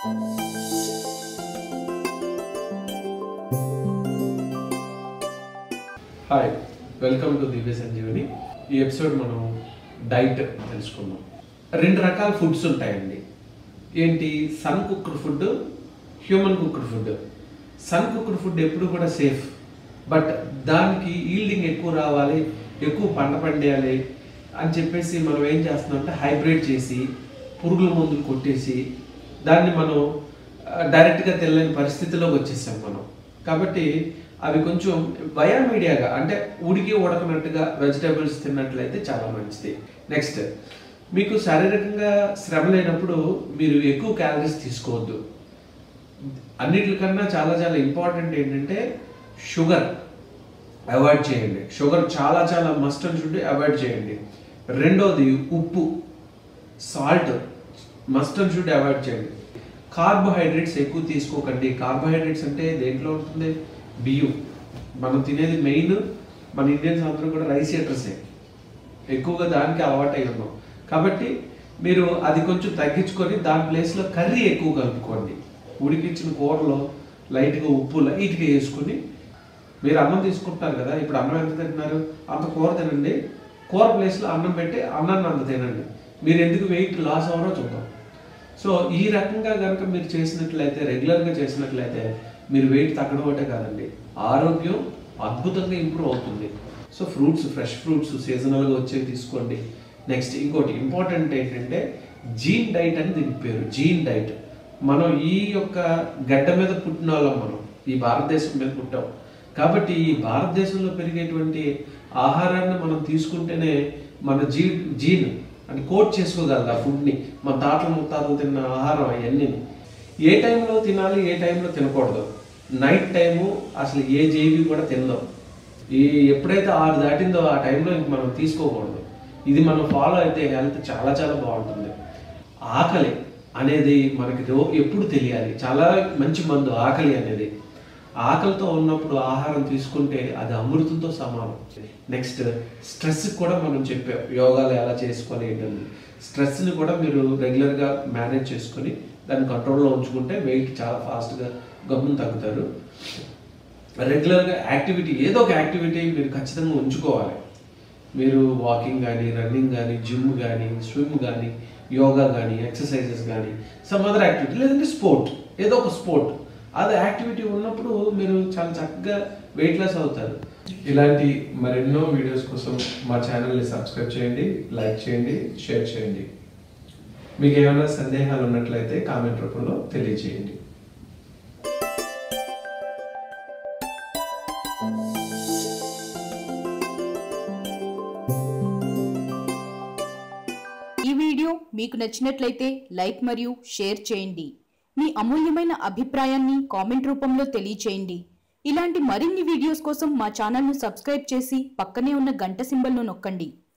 hi welcome to Divya Sanjeevani ఈ episode మనం diet తెలుసుకుందాం రెండు రకాల ఫుడ్స్ ఉంటాయండి ఏంటి sun cooked food human cooked food sun cooked food ఎప్పుడు కూడా సేఫ్ బట్ దానికి ఈల్డింగ్ ఎక్కువ రావాలి ఎక్కువ పంట పండేయాలి అని చెప్పేసి మనం ఏం చేస్తున్నాం అంటే హైబ్రిడ్ చేసి పురుగుల మందులు కొట్టేసి దాన్ని మనం ఆ, డైరెక్ట్గా తెల్లని పరిస్థితిలోకి వచ్చేసాం మనం కాబట్టి అవి కొంచెం బయోమీడియాగా అంటే ఉడికి ఉడకనట్టుగా వెజిటేబుల్స్ తిన్నట్లయితే చాలా మంచిది నెక్స్ట్ మీకు శారీరకంగా శ్రమ లేనప్పుడు మీరు ఎక్కువ క్యాలరీస్ తీసుకోవద్దు అన్నిటికన్నా చాలా చాలా ఇంపార్టెంట్ ఏంటంటే షుగర్ అవాయిడ్ చేయండి షుగర్ చాలా చాలా మస్ట్ అండ్ షుడ్ అవాయిడ్ చేయండి రెండోది ఉప్పు salt must and should avoid చేయండి కార్బోహైడ్రేట్స్ ఎక్కువ తీసుకోకండి కార్బోహైడ్రేట్స్ అంటే దేంట్లో ఉంటుంది బియ్యం మనం తినేది మెయిన్ మన ఇండియన్స్ అందరూ కూడా రైస్ ఈటర్సే ఎక్కువగా దానికి అలవాటు అయి ఉన్నాం కాబట్టి మీరు అది కొంచెం తగ్గించుకొని దాని ప్లేస్లో కర్రీ ఎక్కువ కలుపుకోండి ఉడికించిన కూరలో లైట్గా ఉప్పు లైట్గా వేసుకొని మీరు అన్నం తీసుకుంటున్నారు కదా ఇప్పుడు అన్నం ఎంత తింటున్నారు అంత కూర తినండి కూర ప్లేస్లో అన్నం పెట్టి అన్నాన్ని అంత తినండి మీరు ఎందుకు వెయిట్ లాస్ అవ్వరో చూద్దాం సో ఈ రకంగా కనుక మీరు చేసినట్లయితే రెగ్యులర్గా చేసినట్లయితే మీరు వెయిట్ తగ్గడం ఒకటే కాదండి ఆరోగ్యం అద్భుతంగా ఇంప్రూవ్ అవుతుంది సో ఫ్రూట్స్ ఫ్రెష్ ఫ్రూట్స్ సీజనల్గా వచ్చేవి తీసుకోండి నెక్స్ట్ ఇంకోటి ఇంపార్టెంట్ ఏంటంటే జీన్ డైట్ అని దీని పేరు జీన్ డైట్ మనం ఈ యొక్క గడ్డ మీద పుట్టిన వాళ్ళం మనం ఈ భారతదేశం మీద పుట్టాం కాబట్టి ఈ భారతదేశంలో పెరిగేటువంటి ఆహారాన్ని మనం తీసుకుంటేనే మన జీ జీన్ అంటే కోట్ చేసుకోగలదు ఆ ఫుడ్ని మన తాతలు ముత్తాతలు తిన్న ఆహారం అవన్నీ ఏ టైంలో తినాలి ఏ టైంలో తినకూడదు నైట్ టైము అసలు ఏ జేవి కూడా తిందాం ఈ ఎప్పుడైతే ఆరు దాటిందో ఆ టైంలో ఇంక మనం తీసుకోకూడదు ఇది మనం ఫాలో అయితే హెల్త్ చాలా చాలా బాగుంటుంది ఆకలి అనేది మనకి రో ఎప్పుడు తెలియాలి చాలా మంచి మందు ఆకలి అనేది ఆకలితో ఉన్నప్పుడు ఆహారం తీసుకుంటే అది అమృతంతో సమానం నెక్స్ట్ స్ట్రెస్ కూడా మనం చెప్పాం యోగాలు ఎలా చేసుకోవాలి ఏంటని స్ట్రెస్ని కూడా మీరు రెగ్యులర్గా మేనేజ్ చేసుకొని దాన్ని కంట్రోల్లో ఉంచుకుంటే వెయిట్ చాలా ఫాస్ట్గా గమ్మున తగ్గుతారు రెగ్యులర్గా యాక్టివిటీ ఏదో ఒక యాక్టివిటీ మీరు ఖచ్చితంగా ఉంచుకోవాలి మీరు వాకింగ్ కానీ రన్నింగ్ కానీ జిమ్ కానీ స్విమ్ కానీ యోగా కానీ ఎక్సర్సైజెస్ కానీ సమ్ అదర్ యాక్టివిటీ లేదంటే స్పోర్ట్ ఏదో ఒక స్పోర్ట్ అది యాక్టివిటీ ఉన్నప్పుడు మీరు చాలా చక్కగా వెయిట్ లాస్ అవుతారు ఇలాంటి మరెన్నో వీడియోస్ కోసం మా ఛానల్ని సబ్స్క్రైబ్ చేయండి లైక్ చేయండి షేర్ చేయండి మీకు ఏమైనా సందేహాలు ఉన్నట్లయితే కామెంట్ రూపంలో తెలియజేయండి ఈ వీడియో మీకు నచ్చినట్లయితే లైక్ మరియు షేర్ చేయండి మీ అమూల్యమైన అభిప్రాయాన్ని కామెంట్ రూపంలో తెలియచేయండి ఇలాంటి మరిన్ని వీడియోస్ కోసం మా ఛానల్ను సబ్స్క్రైబ్ చేసి పక్కనే ఉన్న గంట సింబల్ను నొక్కండి